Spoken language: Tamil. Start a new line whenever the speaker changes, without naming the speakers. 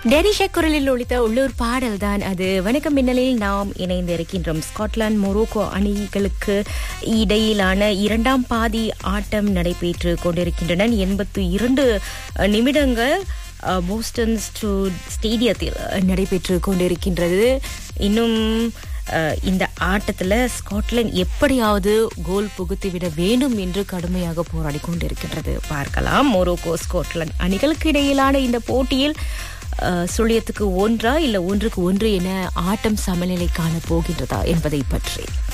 டெரிஷா குரலில் ஒழித்த உள்ளூர் பாடல் தான் அது வணக்கம் மின்னலில் நாம் இணைந்து இருக்கின்றோம் ஸ்காட்லாந்து மொரோக்கோ அணிகளுக்கு இடையிலான இரண்டாம் பாதி ஆட்டம் நடைபெற்று கொண்டிருக்கின்றன எண்பத்தி இரண்டு நிமிடங்கள் அஹ், போஸ்டன் ஸ்டூ- ஸ்டேடியத்தில் நடைபெற்று கொண்டிருக்கின்றது இன்னும் அஹ், இந்த ஆட்டத்தில் ஸ்காட்லாந்து எப்படியாவது கோல் புகுத்திவிட வேண்டும் என்று கடுமையாக போராடி கொண்டிருக்கின்றது பார்க்கலாம் மொரோக்கோ ஸ்காட்லாந்து அணிகளுக்கு இடையிலான இந்த போட்டியில் அஹ், சுழியத்துக்கு ஒன்றா இல்ல ஒன்றுக்கு ஒன்று என ஆட்டம் சமநிலை காண போகின்றதா என்பதை பற்றி